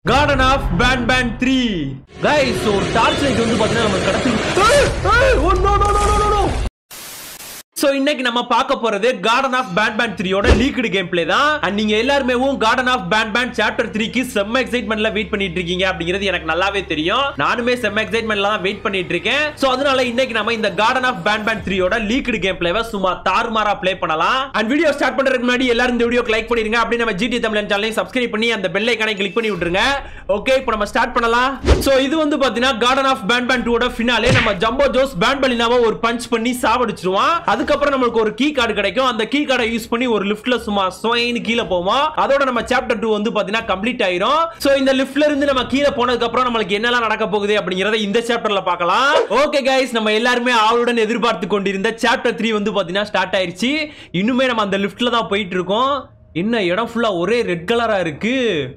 Garden of Banban three guys ஒரு torch light வந்து பாத்தீங்கன்னா நம்ம கடத்தி சோ இன்னைக்கு நம்ம பார்க்க போறது கார்டன் ஆஃப் பேண்ட் பேண்ட் த்ரீயோட லீக்டு கேம் பிளே தான் அண்ட் நீங்க எல்லாருமே Garten of Banban chapter த்ரீக்கு செம்ம எக்ஸைட்மெண்ட்ல வெயிட் பண்ணிட்டு இருக்கீங்க அப்படிங்கிறது எனக்கு நல்லாவே தெரியும் நானுமே செம்ம எக்ஸைட்மெண்ட்ல தான் வெயிட் பண்ணிட்டு இருக்கேன் சோ அதனால இன்னைக்கு நம்ம இந்த கார்டன் ஆஃப் பேண்ட் பேண்ட் த்ரீயோட லீக்டு கேம் பிளேவை சும்மா தாறுமாறா ப்ளே பண்ணலாம் அண்ட் வீடியோ ஸ்டார்ட் பண்றதுக்கு முன்னாடி எல்லாரும் இந்த வீடியோக்கு லைக் பண்ணிருங்க அப்படியே நம்ம ஜிடி தமிழ் சேனலையும் சப்ஸ்கிரைப் பண்ணி அந்த பெல் ஐக்கானை கிளிக் பண்ணி விட்டுருங்க ஓகே இப்போ நம்ம ஸ்டார்ட் பண்ணலாம் சோ இது வந்து பாத்தீங்கன்னா கார்டன் ஆஃப் பேண்ட் பேண்ட் டூட ஃபினாலே நம்ம ஜம்போ ஜோஸ் பேண்ட் பலினாவை ஒரு பஞ்ச் பண்ணி சாவடிச்சிருவான் அதுக்கப்புறம் நம்மளுக்கு ஒரு கீ கார்டு கிடைக்கும் அந்த கீ கார்டை யூஸ் பண்ணி ஒரு லிஃப்ட்ல சும்மா ஸ்வைன்னு கீழே போவோம் அதோட நம்ம சாப்டர் டூ வந்து பாத்தீங்கன்னா கம்ப்ளீட் ஆயிரும் சோ இந்த லிஃப்ட்ல இருந்து நம்ம கீழே போனதுக்கு அப்புறம் நம்மளுக்கு என்னெல்லாம் நடக்க போகுது அப்படிங்கறத இந்த சாப்டர்ல பார்க்கலாம் ஓகே கைஸ் நம்ம எல்லாருமே ஆவலுடன் எதிர்பார்த்து கொண்டிருந்த சாப்டர் த்ரீ வந்து பாத்தீங்கன்னா ஸ்டார்ட் ஆயிருச்சு இன்னுமே நம்ம அந்த லிஃப்ட்ல தான் போயிட்டு இருக்கோம் என்ன இடம் ஃபுல்லா ஒரே ரெட் கலரா இருக்கு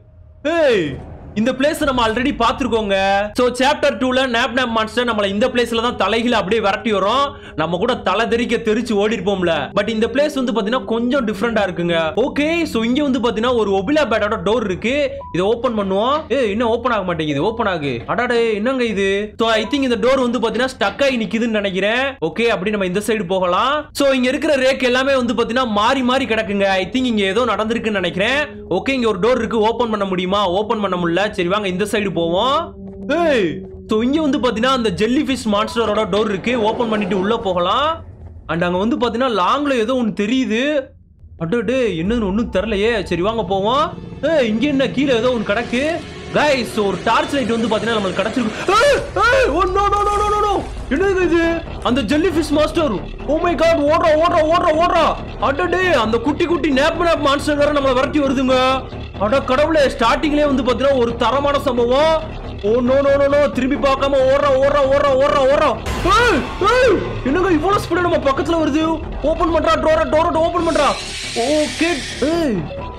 ஏய் இந்த பிளேஸ் நம்ம ஆல்ரெடி பாத்துருக்கோங்க சோ சாப்டர் 2ல நாப் நாப் மான்ஸ்டர் நம்மள இந்த பிளேஸ்ல தான் தலைகீழ அப்படியே விரட்டி வரும் நம்ம கூட தலை தெறிக்க தெரிச்சு ஓடி இருப்போம்ல பட் இந்த பிளேஸ் வந்து பாத்தீங்கன்னா கொஞ்சம் டிஃபரெண்டா இருக்குங்க ஓகே சோ இங்க வந்து பாத்தீங்கன்னா ஒரு ஒபிலா பேட்டோட டோர் இருக்கு இதை ஓபன் பண்ணுவோம் ஏ இன்னும் ஓபன் ஆக மாட்டேங்குது ஓபன் ஆகு அடாடே என்னங்க இது சோ ஐ திங்க் இந்த டோர் வந்து பாத்தீங்கன்னா ஸ்டக் ஆகி நிக்குதுன்னு நினைக்கிறேன் ஓகே அப்படி நம்ம இந்த சைடு போகலாம் சோ இங்க இருக்கிற ரேக் எல்லாமே வந்து பாத்தீங்கன்னா மாறி மாறி கிடக்குங்க ஐ திங்க் இங்க ஏதோ நடந்திருக்குன்னு நினைக்கிறேன் ஓகே இங்க ஒரு டோர் இருக்கு ஓபன் பண்ண முடியுமா ஓபன் பண்ண முடியல சரி வாங்க இந்த சைடு போவோம் ஏய் சோ இங்க வந்து பாத்தீங்கன்னா அந்த ஜெல்லி ஃபிஷ் மான்ஸ்டரோட டோர் இருக்கு ஓபன் பண்ணிட்டு உள்ள போகலாம் அண்ட் அங்க வந்து பாத்தீங்கன்னா லாங்ல ஏதோ ஒன்னு தெரியுது அடடே என்னன்னு ஒண்ணும் தெரியலையே சரி வாங்க போவோம் ஏய் இங்க என்ன கீழே ஏதோ ஒன்னு கிடக்கு கைஸ் ஒரு டார்ச் லைட் வந்து பாத்தீங்கன்னா நம்மளுக்கு கிடைச்சிருக்கு ஏய், ஏய், oh, no, no, no, no, no, no. என்னது இது அந்த jelly fish master oh my god ஓடுறா ஓடுறா ஓடுறா ஓடுறா அடடே அந்த குட்டி குட்டி நேப் நேப் மான்ஸ்டர் வேற நம்மள விரட்டி வருதுங்க அட கடவுளே ஸ்டார்டிங்லயே வந்து பாத்தீங்கன்னா ஒரு தரமான சம்பவம் oh no no no no திரும்பி பார்க்காம ஓடுறா ஓடுறா ஓடுறா ஓடுறா ஓடுறா ஏய், ஏய், என்னங்க இவ்வளவு ஸ்பீடா நம்ம பக்கத்துல வருது ஓபன் பண்றா டோர டோர ஓபன் பண்றா ஓகே ஏய்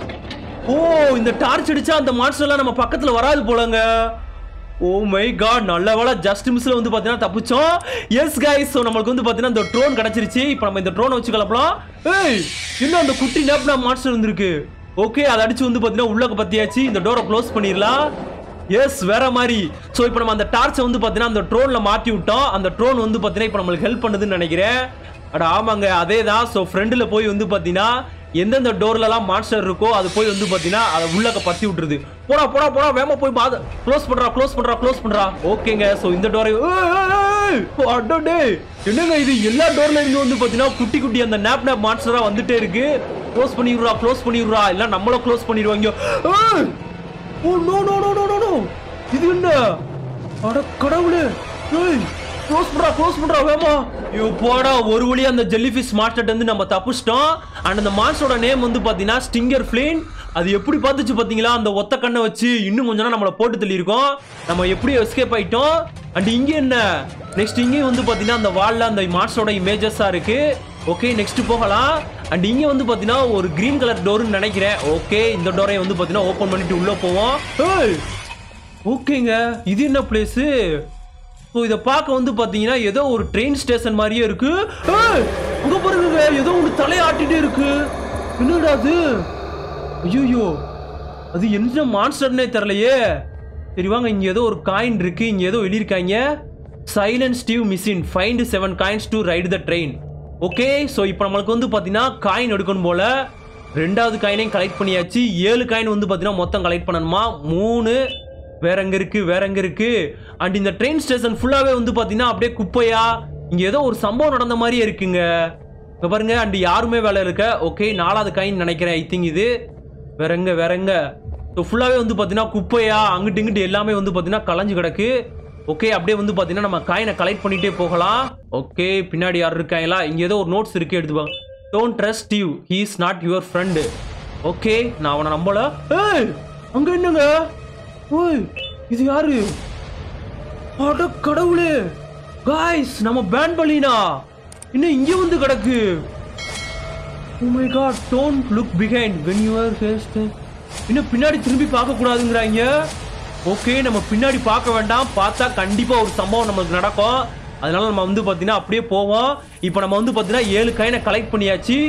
ஓ இந்த டார்ச் அடிச்சா அந்த மான்ஸ்டர் எல்லாம் நம்ம பக்கத்துல வராது போலங்க ஓ மை காட் நல்ல வேளை ஜஸ்ட் மிஸ்ல வந்து பாத்தீங்கன்னா தப்பிச்சோம் எஸ் கைஸ் ஸோ நம்மளுக்கு வந்து பாத்தீங்கன்னா இந்த ட்ரோன் கிடைச்சிருச்சு இப்போ நம்ம இந்த ட்ரோனை வச்சு கிளப்பலாம் ஏய் இன்னும் அந்த குட்டி நேப்னா மான்ஸ்டர் வந்திருக்கு ஓகே அதை அடிச்சு வந்து பாத்தீங்கன்னா உள்ளக்க பத்தியாச்சு இந்த டோரை க்ளோஸ் பண்ணிடலாம் எஸ் வேற மாதிரி ஸோ இப்போ நம்ம அந்த டார்ச்சை வந்து பாத்தீங்கன்னா அந்த ட்ரோன்ல மாட்டி விட்டோம் அந்த ட்ரோன் வந்து பாத்தீங்கன்னா இப்போ நம்மளுக்கு ஹெல்ப் பண்ணுதுன்னு நினைக்கிறேன் அட ஆமாங்க அதே தான் ஸோ ஃப்ரெண்டில் போய் வந்து பார்த்தீங்கன்னா எந்தெந்த டோர்லலாம் மான்ஸ்டர் இருக்கோ அது போய் வந்து பார்த்தீங்கன்னா அதை உள்ளக்க பத்தி விட்டுருது போடா போடா போடா வேமா போய் பாது க்ளோஸ் பண்றா க்ளோஸ் பண்றா க்ளோஸ் பண்றா ஓகேங்க ஸோ இந்த டோரை அடடே என்னங்க இது எல்லா டோர்ல இருந்து வந்து பார்த்தீங்கன்னா குட்டி குட்டி அந்த நேப் நேப் மான்ஸ்டரா வந்துட்டே இருக்கு க்ளோஸ் பண்ணிடுறா க்ளோஸ் பண்ணிடுறா இல்ல நம்மளும் க்ளோஸ் பண்ணிடுவாங்க ஏய்! Oh no no no no no no இது என்ன அட கடவுளே ஏய் க்ளோஸ் பண்றா க்ளோஸ் பண்றா வேமா ஐயோ போடா ஒரு வழியா அந்த ஜெல்லிஃபிஷ் மாஸ்டர்ட்ட இருந்து நம்ம தப்பிச்சிட்டோம் அண்ட் அந்த மாஸ்டரோட நேம் வந்து பாத்தீங்கன்னா ஸ்டிங்கர் ஃபிளேன் அது எப்படி பார்த்துச்சு பாத்தீங்களா அந்த ஒத்த கண்ணை வச்சு இன்னும் கொஞ்ச நேரம் நம்மளை போட்டு தள்ளியிருக்கோம் நம்ம எப்படி எஸ்கேப் ஆயிட்டோம் அண்ட் இங்க என்ன நெக்ஸ்ட் இங்கேயும் வந்து பாத்தீங்கன்னா அந்த வால்ல அந்த மாஸ்டரோட இமேஜஸா இருக்கு ஓகே நெக்ஸ்ட் போகலாம் அண்ட் இங்க வந்து பாத்தீங்கன்னா ஒரு கிரீன் கலர் டோர்னு நினைக்கிறேன் ஓகே இந்த டோரை வந்து பாத்தீங்கன்னா ஓபன் பண்ணிட்டு உள்ள போவோம் ஏய் ஓகேங்க இது என்ன பிளேஸ் ஸோ இதை பார்க்க வந்து பார்த்தீங்கன்னா ஏதோ ஒரு ட்ரெயின் ஸ்டேஷன் மாதிரியே இருக்கு ஏய், அங்க பாருங்க ஏதோ ஒரு தலையாட்டிட்டே இருக்கு என்னடா அது ஐயோ அது என்ன மான்ஸ்டர்னே தெரியலையே சரி வாங்க இங்க ஏதோ ஒரு காயின் இருக்கு இங்க ஏதோ எழுதியிருக்காங்க silent Steve machine find seven coins to ride the train okay so இப்போ நம்மளுக்கு வந்து பார்த்தீங்கன்னா காயின் எடுக்கணும் போல ரெண்டாவது காயினையும் கலெக்ட் பண்ணியாச்சு ஏழு காயின் வந்து பார்த்தீங்கன்னா மொத்தம் கலெக்ட் பண்ணணுமா மூணு வேற எங்க இருக்கு வேற எங்க இருக்கு அண்ட் இந்த ட்ரெயின் ஸ்டேஷன் ஃபுல்லாவே வந்து பாத்தீங்கன்னா அப்படியே குப்பையா இங்க ஏதோ ஒரு சம்பவம் நடந்த மாதிரியே இருக்குங்க இங்க பாருங்க அண்ட் யாருமே வேலை இருக்க ஓகே நாலாவது காயின் நினைக்கிறேன் ஐ திங்க் இது வேற எங்க வேற எங்க ஸோ ஃபுல்லாவே வந்து பாத்தீங்கன்னா குப்பையா அங்கிட்டு இங்கிட்டு எல்லாமே வந்து பாத்தீங்கன்னா கலைஞ்சு கிடக்கு ஓகே அப்படியே வந்து பாத்தீங்கன்னா நம்ம காயினை கலெக்ட் பண்ணிட்டே போகலாம் ஓகே பின்னாடி யார் இருக்காங்களா இங்க ஏதோ ஒரு நோட்ஸ் இருக்கு எடுத்துப்பாங்க don't trust you he is not your friend okay நான் அவனை நம்பல ஏய் அங்க என்னங்க ஓய் இது யாரு அட கடவுளே காய்ஸ் நம்ம பேன் பலினா இன்னும் இங்க வந்து கிடக்கு oh my god don't look behind when you are faced இன்னும் பின்னாடி திரும்பி பார்க்க கூடாதுங்கறாங்க ஓகே நம்ம பின்னாடி பார்க்க வேண்டாம் பார்த்தா கண்டிப்பா ஒரு சம்பவம் நமக்கு நடக்கும் அதனால நம்ம வந்து பார்த்தீங்கன்னா அப்படியே போவோம் இப்போ நம்ம வந்து பார்த்தீங்கன்னா ஏழு காயினை கலெக்ட் பண்ணியாச்சு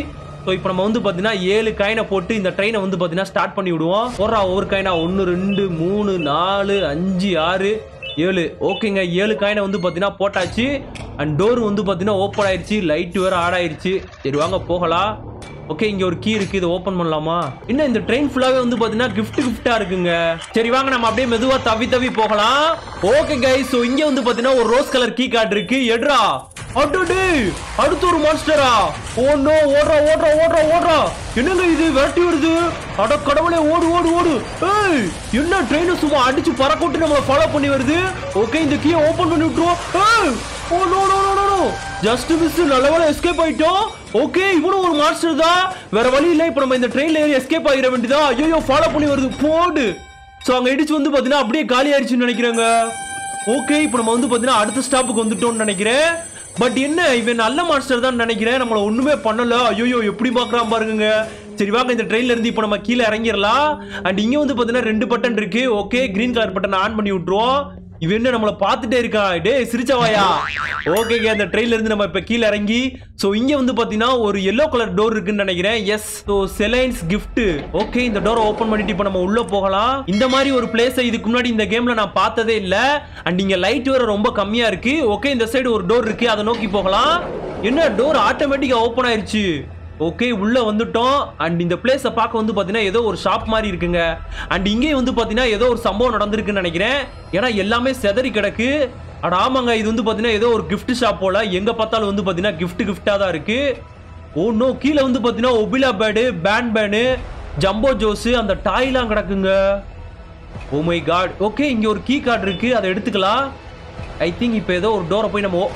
ஸோ இப்போ நம்ம வந்து பார்த்தீங்கன்னா ஏழு காயினை போட்டு இந்த ட்ரெயினை வந்து பார்த்தீங்கன்னா ஸ்டார்ட் பண்ணி விடுவோம் போடுறா ஒவ்வொரு காயினா ஒன்று ரெண்டு மூணு நாலு அஞ்சு ஆறு ஏழு ஓகேங்க ஏழு காயினை வந்து பார்த்தீங்கன்னா போட்டாச்சு அண்ட் டோர் வந்து பார்த்தீங்கன்னா ஓப்பன் ஆயிருச்சு லைட் வேற ஆட் ஆயிருச்சு சரி வாங்க போகலாம் ஓகே இங்க ஒரு கீ இருக்கு இதை ஓபன் பண்ணலாமா என்ன இந்த ட்ரெயின் ஃபுல்லாவே வந்து பாத்தீங்கன்னா கிஃப்ட் கிஃப்டா இருக்குங்க சரி வாங்க நம்ம அப்படியே மெதுவா தவி தவி போகலாம் ஓகே கைஸ் சோ இங்க வந்து பாத்தீங்கன்னா ஒரு ரோஸ் கலர் கீ கார்டு இருக்கு எடுறா அடடே அடுத்து ஒரு மான்ஸ்டரா ஓ நோ ஓடுறா ஓடுறா ஓடுறா ஓடுறா என்னங்க இது விரட்டி வருது அட கடவுளே ஓடு ஓடு ஓடு ஏய் என்ன ட்ரெயின் சும்மா அடிச்சு பறக்கோட்டு நம்மள ஃபாலோ பண்ணி வருது ஓகே இந்த கீயை ஓபன் பண்ணி விட்டுருவோம் ஏய் oh no no no no no just miss நல்ல வேளை எஸ்கேப் ஆயிட்டோம் ஓகே இவனும் ஒரு மாஸ்டர் தான் வேற வழி இல்ல இப்போ நம்ம இந்த ட்ரெயின்ல ஏறி எஸ்கேப் ஆகிட வேண்டியதா ஐயோ ஃபாலோ பண்ணி வருது போடு சோ அங்க இடிச்சு வந்து பாத்தீங்கன்னா அப்படியே காலி ஆயிடுச்சுன்னு நினைக்கிறேங்க ஓகே இப்போ நம்ம வந்து பாத்தீங்கன்னா அடுத்த ஸ்டாப்புக்கு வந்துட்டோம்னு நினைக்கிறேன் பட் என்ன இவன் நல்ல மாஸ்டர் தான் நினைக்கிறேன் நம்மள ஒண்ணுமே பண்ணல ஐயோ எப்படி பாக்குறான் பாருங்க சரி வாங்க இந்த ட்ரெயின்ல இருந்து இப்போ நம்ம கீழே இறங்கிடலாம் அண்ட் இங்க வந்து பாத்தீங்கன்னா ரெண்டு பட்டன் இருக்கு okay green colour button on பண்ணி விட்டுருவோம் இவன் என்ன நம்மள பார்த்துட்டே இருக்கான் டேய் சிரிச்சவாயா ஓகேங்க அந்த ட்ரெயின்ல இருந்து நம்ம இப்ப கீழே இறங்கி சோ இங்க வந்து பாத்தீங்கன்னா ஒரு எல்லோ கலர் டோர் இருக்குன்னு நினைக்கிறேன் yes so silence gift okay இந்த டோரை ஓபன் பண்ணிட்டு இப்ப நம்ம உள்ள போகலாம் இந்த மாதிரி ஒரு பிளேஸ் இதுக்கு முன்னாடி இந்த கேம்ல நான் பார்த்ததே இல்ல அண்ட் இங்க லைட் வேற ரொம்ப கம்மியா இருக்கு ஓகே இந்த சைடு ஒரு டோர் இருக்கு அதை நோக்கி போகலாம் என்ன டோர் ஆட்டோமேட்டிக்கா ஓபன் ஆயிருச்சு ஓகே உள்ள வந்துட்டோம் அண்ட் இந்த பிளேஸை பார்க்க வந்து பார்த்தீங்கன்னா ஏதோ ஒரு ஷாப் மாதிரி இருக்குங்க அண்ட் இங்கேயும் வந்து பார்த்தீங்கன்னா ஏதோ ஒரு சம்பவம் நடந்திருக்குன்னு நினைக்கிறேன் ஏன்னா எல்லாமே செதறி கிடக்கு அட ஆமாங்க இது வந்து பார்த்தீங்கன்னா ஏதோ ஒரு gift ஷாப் போல எங்க பார்த்தாலும் வந்து பார்த்தீங்கன்னா gift கிஃப்டாக தான் இருக்கு ஓ நோ கீழே வந்து பார்த்தீங்கன்னா Opila bird Banban Jumbo Josh அந்த டாய்லாம் கிடக்குங்க ஓ மை காட் ஓகே இங்க ஒரு கீ கார்டு இருக்கு அதை எடுத்துக்கலாம் ஐ திங்க் இப்போ ஏதோ ஒரு டோரை போய் நம்ம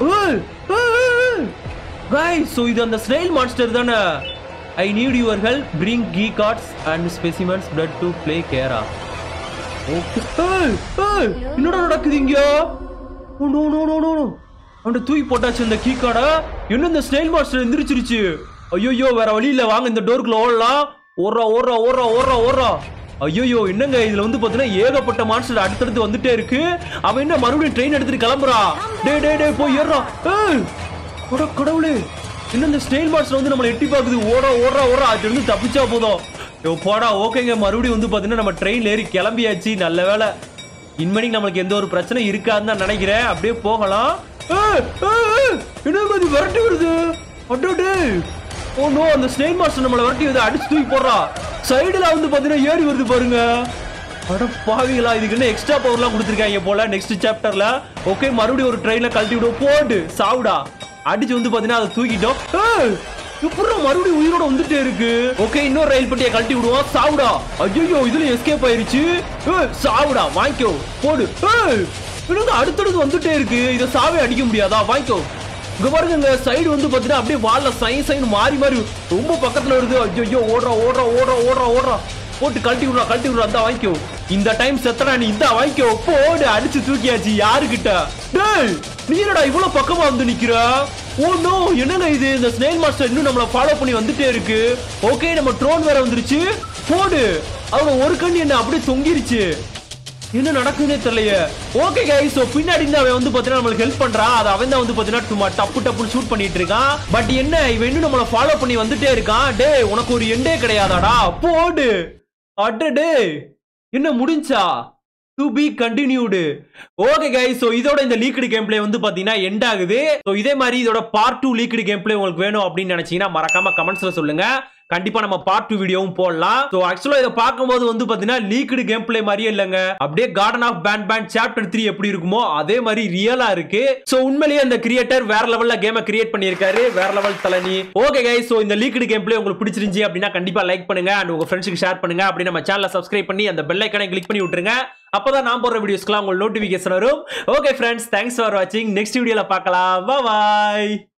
கைஸ் ஸோ இது அந்த ஸ்னெயில் மான்ஸ்டர் தானே I need your help bring key cards and specimens blood to play கேரா ஓகே என்னடா நடக்குது இங்க oh no no no no no அவன் தூக்கி போட்டாச்சு இந்த கீ கார்டை என்ன இந்த ஸ்னெயில் மாஸ்டர் எந்திரிச்சிருச்சு ஐயோ வேற வழி இல்ல வாங்க இந்த டோருக்குள்ள ஓடலாம் ஓடுறா ஓடுறா ஓடுறா ஓடுறா ஓடுறா ஐயோ என்னங்க இதுல வந்து பாத்தீங்கன்னா ஏகப்பட்ட மான்ஸ்டர் அடுத்தடுத்து வந்துட்டே இருக்கு அவன் என்ன மறுபடியும் ட்ரெயின் எடுத்துட்டு கிளம்புறா டே டே டே போய் ஏறா ஏய் அட கடவுளே என்ன இந்த ஸ்டெயில் மாஸ்டர் வந்து நம்மளை எட்டி பாக்குது ஓட ஓடுறா ஓடுறா அது இருந்து தப்பிச்சா போதும் யோ போடா ஓகேங்க மறுபடியும் வந்து பாத்தீங்கன்னா நம்ம ட்ரெயின்ல ஏறி கிளம்பியாச்சு நல்ல வேலை இன்மணிக்கு நம்மளுக்கு எந்த ஒரு பிரச்சனை இருக்காதுன்னு தான் நினைக்கிறேன் அப்படியே போகலாம் ஏய், ஏய், ஏய், என்னங்க இது விரட்டி வருது அடடே ஓ நோ அந்த ஸ்னெயில் மாஸ்டர் நம்மளை விரட்டி வருது அடிச்சு தூக்கி போடுறா சைடுல வந்து பாத்தீங்கன்னா ஏறி வருது பாருங்க அட பாவிகளா இதுக்கு என்ன எக்ஸ்ட்ரா பவர்லாம் கொடுத்துருக்காங்க போல நெக்ஸ்ட் சாப்டர்ல ஓகே மறுபடியும் ஒரு ட்ரெயின்ல கழட்டி விடுவோம் போடு சாவுடா அடிச்சு வந்து பாத்தீங்கன்னா அதை தூக்கிட்டோம் ஏய், எப்படிடா மறுபடியும் உயிரோட வந்துட்டே இருக்கு ஓகே இன்னொரு ரயில் பெட்டியை கழட்டி விடுவோம் சாவுடா ஐயோ இதுல எஸ்கேப் ஆயிருச்சு ஏய், சாவுடா வாங்கிக்கோ போடு ஏய், என்னங்க அடுத்தடுத்து வந்துட்டே இருக்கு இதை சாவே அடிக்க முடியாதா வாங்கிக்கோ இங்க பாருங்க சைடு வந்து பாத்தீங்கன்னா அப்படியே வால்ல சைன் சைன் மாறி மாறி ரொம்ப பக்கத்துல வருது ஐயோ ஓடுறா ஓடுறா ஓடுறா ஓடுறா ஓடுறா போட்டு கழட்டி விடுறா கழட்டி விடுறா அந்த வாங்கிக்கோ இந்த டைம் செத்தடா நீ இந்த வாங்கிக்கோ போடு அடிச்சு தூக்கியாச்சு யாருகிட்ட டேய் நீ என்னடா இவ்வளவு பக்கமா வந்து நிக்கிற ஓ நோ என்னங்க இது இந்த ஸ்னேல் மாஸ்டர் இன்னும் நம்மள ஃபாலோ பண்ணி வந்துட்டே இருக்கு ஓகே நம்ம ட்ரோன் வேற வந்துருச்சு போடு அவங்க ஒரு கண்ணு என்ன அப்படியே தொங்கிருச்சு என்ன நடக்குதுன்னே தெரியலையே ஓகே கைஸ் சோ பின்னாடி இருந்து அவன் வந்து பாத்தீங்கன்னா நம்மளுக்கு ஹெல்ப் பண்றான் அது அவன் தான் வந்து பாத்தீங்கன்னா சும்மா டப்பு டப்புன்னு ஷூட் பண்ணிட்டு இருக்கான் பட் என்ன இவன் இன்னும் நம்மள ஃபாலோ பண்ணி வந்துட்டே இருக்கான் டேய் உனக்கு ஒரு எண்டே கிடையாதாடா போடு அடடே என்ன முடிஞ்சா to be continued okay guys so இதோட இந்த லீக்டு கேம் பிளே வந்து பாத்தீங்கன்னா எண்ட் ஆகுது ஸோ இதே மாதிரி இதோட part two leaked game play உங்களுக்கு வேணும் அப்படின்னு நினைச்சீங்கன்னா மறக்காம கமெண்ட்ஸ்ல சொல்லுங்க கண்டிப்பா நம்ம பார்ட் டூ வீடியோவும் போடலாம் ஸோ ஆக்சுவலா இதை பார்க்கும்போது வந்து பாத்தீங்கன்னா லீக்டு கேம் பிளே மாதிரியே இல்லைங்க அப்படியே Garten of Banban chapter three எப்படி இருக்குமோ அதே மாதிரி ரியலா இருக்கு ஸோ உண்மையிலேயே அந்த கிரியேட்டர் வேற லெவல்ல கேமை கிரியேட் பண்ணியிருக்காரு வேற லெவல் தலனி ஓகே கைஸ் ஸோ இந்த லீக்டு கேம் பிளே உங்களுக்கு பிடிச்சிருந்துச்சு அப்படின்னா கண்டிப்பா லைக் பண்ணுங்க அண்ட் உங்க ஃப்ரெண்ட்ஸுக்கு ஷேர் பண்ணுங்க அப்படி நம்ம சேனலை சப்ஸ்கிரைப் பண்ணி அந்த பெல் ஐக்கனை கிளிக் பண்ணி விட்டுருங்க அப்பதான் நான் போடுற வீடியோஸ்க்குலாம் உங்களுக்கு நோட்டிபிகேஷன் வரும் ஓகே ஃப்ரெண்ட்ஸ் தேங்க்ஸ் ஃபார் வாட்சிங் நெக்ஸ்ட் வீடியோல பார்க்கலாம் பாய்